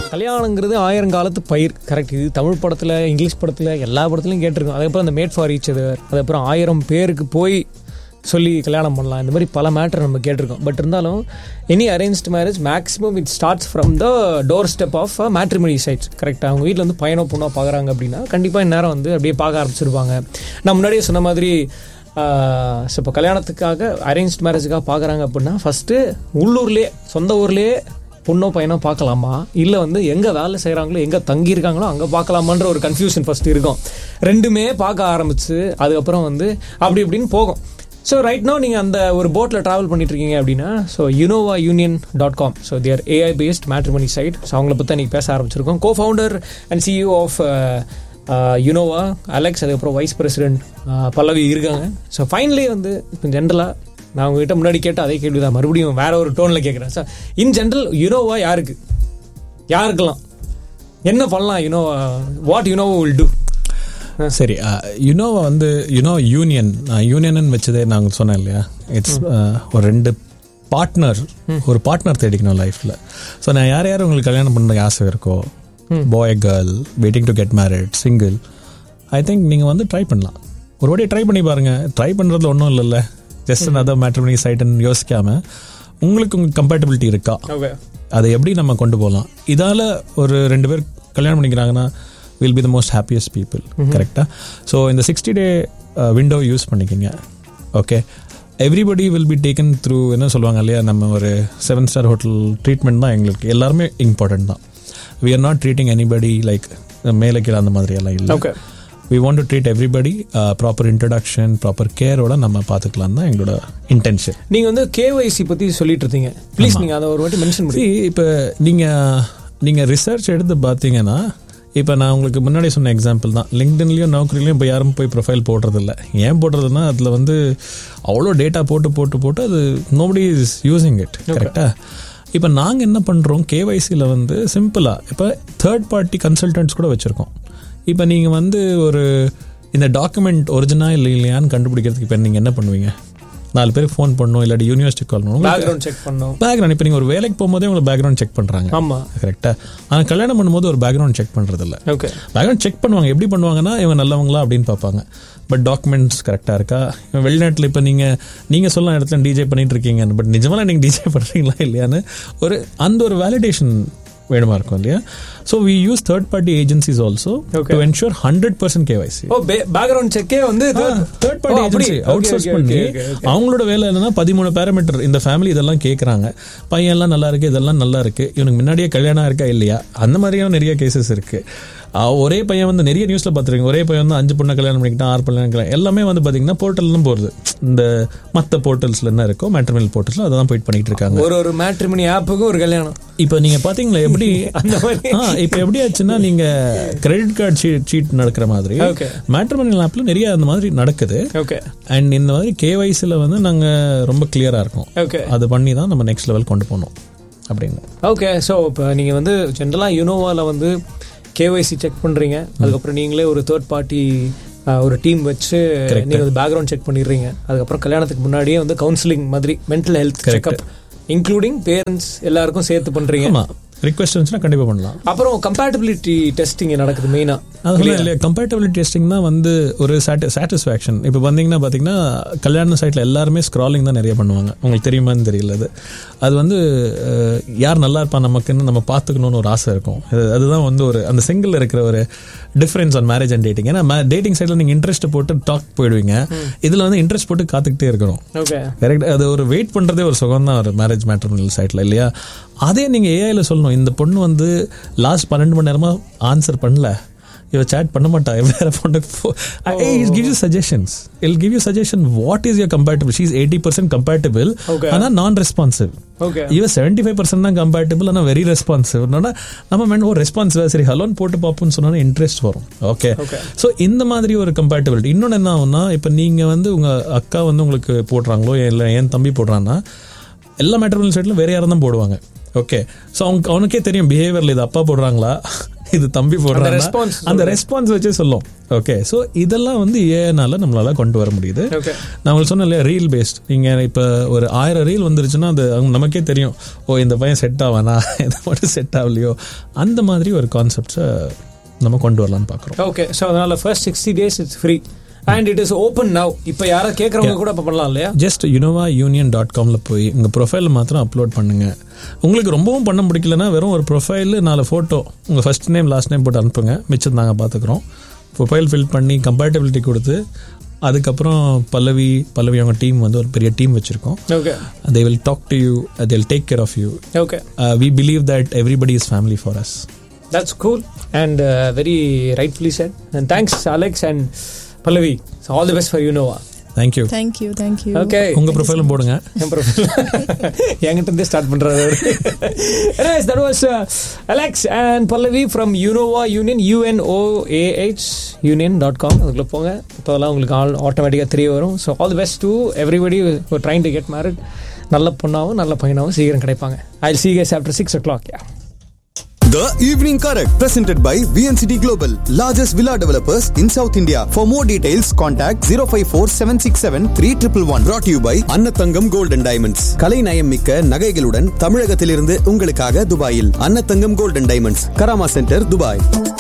கல்யாணங்கிறது ஆயிரங்காலத்து பயிர் கரெக்ட் இது தமிழ் படத்தில் இங்கிலீஷ் படத்தில் எல்லா படத்துலையும் கேட்டிருக்கோம் அதுக்கப்புறம் அந்த மேட் ஃபார் ஈச் அதர் அதுக்கப்புறம் ஆயிரம் பேருக்கு போய் சொல்லி கல்யாணம் பண்ணலாம் இந்த மாதிரி பல மேட்டர் நம்ம கேட்டிருக்கோம் பட் இருந்தாலும் any arranged marriage maximum it starts from the doorstep of matrimony sites கரெக்டாக அவங்க வீட்டில் வந்து பையனோ பொண்ணோ பார்க்குறாங்க அப்படின்னா கண்டிப்பாக இந்நேரம் வந்து அப்படியே பார்க்க ஆரம்பிச்சிருப்பாங்க நான் முன்னாடியே சொன்ன மாதிரி ஸோ இப்போ கல்யாணத்துக்காக அரேஞ்ச் மேரேஜுக்காக பார்க்குறாங்க அப்படின்னா ஃபஸ்ட்டு உள்ளூர்லேயே சொந்த ஊர்லேயே பொண்ணோ பையனோ பார்க்கலாமா இல்லை வந்து எங்கே வேலை செய்கிறாங்களோ எங்கே தங்கியிருக்காங்களோ அங்கே பார்க்கலாமான்ற ஒரு கன்ஃபியூஷன் ஃபஸ்ட்டு இருக்கும் ரெண்டுமே பார்க்க ஆரம்பிச்சு அதுக்கப்புறம் வந்து அப்படி இப்படின்னு போகும் ஸோ ரைட் நோ நீங்கள் அந்த ஒரு போட்டில் ட்ராவல் பண்ணிட்டு இருக்கீங்க அப்படின்னா so Unova union dot com so there AI based matrimony site so அவங்கள பற்றி நீங்கள் பேச ஆரம்பிச்சிருக்கோம் co founder and CEO of Unova Alex அதுக்கப்புறம் வைஸ் பிரசிடென்ட் பல்லவி இருக்காங்க ஸோ ஃபைனலி வந்து இப்போ ஜென்ரலாக நான் உங்ககிட்ட முன்னாடி கேட்ட அதே கேள்வி தான் மறுபடியும் வேற ஒரு டோனில் கேட்குறேன் சார் இன் ஜென்ரல் யுனோவா யாருக்கு யாருக்கெல்லாம் என்ன பண்ணலாம் Unova what Unova will do சரி யுனோவா வந்து யுனோ யூனியன் யூனியன் வச்சதே நாங்கள் சொன்னேன் இல்லையா இட்ஸ் ஒரு ரெண்டு பார்ட்னர் ஒரு பார்ட்னர் தேடிக்கணும் லைஃப்பில் ஸோ நான் யார் யார் உங்களுக்கு கல்யாணம் பண்ணுறதுக்கு ஆசை இருக்கோ boy girl waiting to get married single I think நீங்கள் வந்து ட்ரை பண்ணலாம் ஒரு வாட்டி ட்ரை பண்ணி பாருங்கள் ட்ரை பண்ணுறதுல ஒன்றும் இல்லைல்ல ஜஸ்ட் அதர் மேட்ரிமனி சைட்டுன்னு யோசிக்காமல் உங்களுக்கு உங்கள் கம்பேட்டபிலிட்டி இருக்கா ஓகே அதை எப்படி நம்ம கொண்டு போகலாம் இதால் ஒரு ரெண்டு பேர் கல்யாணம் பண்ணிக்கிறாங்கன்னா will be the most happiest people கரெக்டாக ஸோ இந்த சிக்ஸ்டி டே விண்டோ யூஸ் பண்ணிக்கிங்க okay everybody will be taken through என்ன சொல்லுவாங்க இல்லையா நம்ம ஒரு செவன் ஸ்டார் ஹோட்டல் ட்ரீட்மெண்ட் தான் எங்களுக்கு எல்லாருமே இம்பார்ட்டன்ட் தான் we are not treating anybody like மேலே கீழே அந்த மாதிரி எல்லாம் இல்லை okay we want to treat everybody proper introduction proper கேரோட நம்ம பார்த்துக்கலாம் தான் எங்களோட இன்டென்ஷன் நீங்கள் வந்து கேஒய்சி பற்றி சொல்லிட்டு இருந்தீங்க ப்ளீஸ் நீங்கள் அதை ஒரு வாட்டி மென்ஷன் பண்ணி இப்போ நீங்கள் நீங்கள் ரிசர்ச் எடுத்து பார்த்தீங்கன்னா இப்போ நான் உங்களுக்கு முன்னாடி சொன்ன எக்ஸாம்பிள் தான் லிங்க்டின்லையும் நௌக்கரிலையும் இப்போ யாரும் போய் ப்ரொஃபைல் போடுறதில்ல ஏன் போடுறதுன்னா அதில் வந்து அவ்வளோ டேட்டா போட்டு போட்டு போட்டு அது நோபடி இஸ் யூஸிங் இட் கரெக்டாக இப்போ நாங்கள் என்ன பண்ணுறோம் கேவைசியில் வந்து சிம்பிளாக இப்போ தேர்ட் பார்ட்டி கன்சல்டன்ட்ஸ் கூட வச்சுருக்கோம் இப்போ நீங்கள் வந்து ஒரு இந்த டாக்குமெண்ட் ஒரிஜினா இல்லை இல்லையான்னு கண்டுபிடிக்கிறதுக்கு இப்போ நீங்கள் என்ன பண்ணுவீங்க நாலு பேருக்கு ஃபோன் பண்ணணும் இல்லாட்டி யூனிவர்சிட்டி கால் பண்ணணும் பேக்ரவுண்ட் செக் பண்ணோம் பேக்ரவுண்ட் இப்போ நீங்கள் ஒரு வேலைக்கு போகும்போதே உங்களை பேக்ரவுண்ட் செக் பண்ணுறாங்க ஆமாம் கரெக்டாக ஆனால் கல்யாணம் பண்ணும்போது ஒரு பேக்ரவுண்ட் செக் பண்ணுறது இல்லை ஓகே பேக்ரவுண்ட் செக் பண்ணுவாங்க எப்படி பண்ணுவாங்கன்னா இவங்க நல்லவங்களா அப்படின்னு பார்ப்பாங்க பட் டாக்குமெண்ட்ஸ் கரெக்டாக இருக்கா இவன் வெளிநாட்டில் இப்போ நீங்கள் நீங்கள் சொல்லலாம் இடத்துல டிஜே பண்ணிட்டு இருக்கீங்க பட் நிஜமாக நீங்கள் டிஜே பண்ணுறீங்களா இல்லையான்னு ஒரு அந்த ஒரு வேலிடேஷன் வேணுமா இருக்கும் இல்லையா so we use third party agencies also Okay. To ensure hundred percent KYC ஓ பேக்ரவுண்ட் செக்கே வந்து third party agency outsource பண்ணி அவங்களோட வேலை என்னன்னா பதிமூணு பேராமீட்டர் இந்த ஃபேமிலி இதெல்லாம் கேட்குறாங்க பையன் எல்லாம் நல்லா இருக்கு இதெல்லாம் நல்லா இருக்கு இவனுக்கு முன்னாடியே கல்யாணம் இருக்கா இல்லையா அந்த மாதிரியான நிறைய கேசஸ் இருக்கு அஹ் ஒரே பையன் வந்து நிறைய நியூஸ்ல பார்த்துருக்கீங்க ஒரே பையன் வந்து அஞ்சு பொண்ணை கல்யாணம் பண்ணிக்கிட்டான் ஆறு பொண்ணு கல்யாணம் எல்லாமே வந்து பாத்தீங்கன்னா போர்ட்டல் தான் போறது இந்த மற்ற போர்ட்டல்ஸ்ல என்ன இருக்கோ மேட்ரிமல் போர்ட்டல்ஸ்ல அதான் போயிட்டு பண்ணிட்டு இருக்காங்க ஒரு ஒரு மேட்ரிமனி ஆப்புக்கும் ஒரு கல்யாணம் இப்போ நீங்க பாத்தீங்களா எப்படி அந்த மாதிரி ஆ, இப்போ எப்படி ஆச்சுன்னா நீங்க கிரெடிட் கார்டு சீட் சீட் நடக்கிற மாதிரி Okay. மேட்ரிமோனியல் ஆப்ல நிறைய அந்த மாதிரி நடக்குது ஓகே அண்ட் இந்த மாதிரி கேவைசியில் வந்து நாங்கள் ரொம்ப கிளியராக இருக்கோம் ஓகே அது பண்ணி தான் நம்ம நெக்ஸ்ட் லெவல் கொண்டு போகணும் அப்படின்னு ஓகே ஸோ இப்போ நீங்கள் வந்து ஜென்ரலாக யுனோவாவில் வந்து கேஒய்சி செக் பண்ணுறீங்க அதுக்கப்புறம் நீங்களே ஒரு தேர்ட் பார்ட்டி ஒரு டீம் வச்சு நீங்கள் வந்து பேக்ரவுண்ட் செக் பண்ணிடுறீங்க அதுக்கப்புறம் கல்யாணத்துக்கு முன்னாடியே வந்து கவுன்சிலிங் மாதிரி mental health checkup including parents எல்லாருக்கும் சேர்த்து பண்ணுறீங்க ஆமாம் ரிக்வெஸ்ட் இருந்துச்சுன்னா கண்டிப்பாக பண்ணலாம் அப்புறம் கம்பேட்டபிலிட்டி டெஸ்டிங் நடக்குது மெயினாக அதுல இல்லையா கம்பேட்டபிலிட்டி டெஸ்டிங் தான் வந்து ஒரு சாட்டிஸ்ஃபேக்ஷன் இப்போ வந்தீங்கன்னா பார்த்தீங்கன்னா கல்யாண சைட்டில் எல்லாருமே ஸ்க்ராலிங் தான் நிறைய பண்ணுவாங்க உங்களுக்கு தெரியுமான்னு தெரியல அது அது வந்து அஹ், யார் நல்லா இருப்பா நமக்குன்னு நம்ம பார்த்துக்கணும்னு ஒரு ஆசை இருக்கும் அது- அதுதான் வந்து ஒரு அந்த சிங்கிள் இருக்கிற ஒரு difference on marriage and dating ஏன்னா டேட்டிங் சைடில் நீங்கள் இன்ட்ரெஸ்ட் போட்டு டாக் போயிடுவீங்க இதில் வந்து இன்ட்ரெஸ்ட் போட்டு காத்துக்கிட்டே இருக்கணும் ஓகே கரெக்ட் அது ஒரு வெயிட் பண்றதே ஒரு சுகம் தான் ஒரு மேரேஜ் மேட்ரிமோனியல் சைட்ல இல்லையா அதே நீங்க ஏஐல சொல்லணும் இந்த பொண்ணு வந்து லாஸ்ட் பன்னெண்டு மணி நேரமா ஆன்சர் பண்ணல இவ சேட் பண்ண மாட்டா வேற பொண்ணுக்கு it give you suggestions I'll give you suggestion what is your compatible she's eighty percent compatible Okay. ஆனா நான் ரெஸ்பான்சிவ் ஓகே இவ செவன்டி ஃபைவ் பர்சன்ட் தான் கம்பேட்டபிள் ஆனால் வெரி ரெஸ்பான்சிவ் நம்ம மேன் ஓ ரெஸ்பான்சிவ் சரி ஹலோன் போட்டு பார்ப்போம்னு சொன்னா இன்ட்ரெஸ்ட் வரும் ஓகே Okay. ஸோ இந்த மாதிரி ஒரு கம்பேட்டபிலிட்டி இன்னொன்று என்ன ஆகும்னா இப்போ நீங்கள் வந்து உங்கள் அக்கா வந்து உங்களுக்கு போடுறாங்களோ இல்லை என் தம்பி போடுறான்னா எல்லா மேட்டர்னல் சைட்லும் வேற யாரும் தான் போடுவாங்க ஓகே ஸோ அவங்க அவனுக்கே தெரியும் பிஹேவியரில் இது அப்பா போடுறாங்களா இது தம்பி போடுறாங்க response அந்த ரெஸ்பான்ஸ் வச்சே சொல்லும் ஓகே ஸோ இதெல்லாம் வந்து ஏனால நம்மளால கொண்டு வர முடியுது ஓகே நான் உங்களுக்கு சொன்னேன் இல்லையா ரீல் பேஸ்ட் நீங்கள் இப்போ ஒரு ஆயிரம் ரீல் வந்துருச்சுன்னா அது அவங்க நமக்கே தெரியும் ஓ இந்த பையன் செட் ஆவானா இந்த மட்டும் செட் ஆகலையோ அந்த மாதிரி ஒரு கான்செப்ட்ஸை நம்ம கொண்டு வரலாம்னு பார்க்குறோம் ஓகே ஸோ அதனால first sixty days it's free and it is open now இப்போ யாராவது கேட்குறவங்க கூட இப்போ பண்ணலாம் இல்லையா ஜஸ்ட் யுனோவா யூனியன் டாட் காமில் போய் உங்கள் ப்ரொஃபைல் மாத்திரம் அப்லோட் பண்ணுங்க உங்களுக்கு ரொம்பவும் பண்ண பிடிக்கலனா வெறும் ஒரு ப்ரொஃபைல் நாலு ஃபோட்டோ உங்கள் ஃபர்ஸ்ட் நேம் லாஸ்ட் நேம் போட்டு அனுப்புங்க மிச்சம் நாங்கள் பார்த்துக்குறோம் ப்ரொஃபைல் ஃபில் பண்ணி கம்பேட்டபிலிட்டி கொடுத்து அதுக்கப்புறம் பல்லவி பல்லவி அவங்க டீம் வந்து ஒரு பெரிய டீம் வச்சுருக்கோம் okay they will talk to you they will take care of you okay we believe that everybody is family for us That's cool and uh, very rightfully said. And thanks, Alex and Pallavi. So all the best for you, Nova. Thank you thank you thank you Okay. உங்கள் ப்ரொஃபைலும் போடுங்க என் profile. என்கிட்ட இருந்தே start பண்றாரு அவரு. Anyways, that was uh, Alex and Pallavi from Unova Union, UNOAH union.com. அதுக்குள்ள போங்க இப்போதெல்லாம் உங்களுக்கு ஆல் ஆட்டோமேட்டிக்காக தெரிய வரும் so all the best to everybody trying to get married நல்ல பொண்ணாவும் நல்ல பையனாவும் சீக்கிரம் கிடைப்பாங்க I see guys after six o'clock yeah The Evening Correct, presented by VNCT Global, largest villa developers in South India. For more details, contact 054 767 3111. Brought to you by Annathangam Gold and Diamonds. கலை நயம் மிக்க நகைகளுடன் தமிழகத்திலிருந்து உங்களுக்காக துபாயில் Annathangam Gold and Diamonds, Karama centre Dubai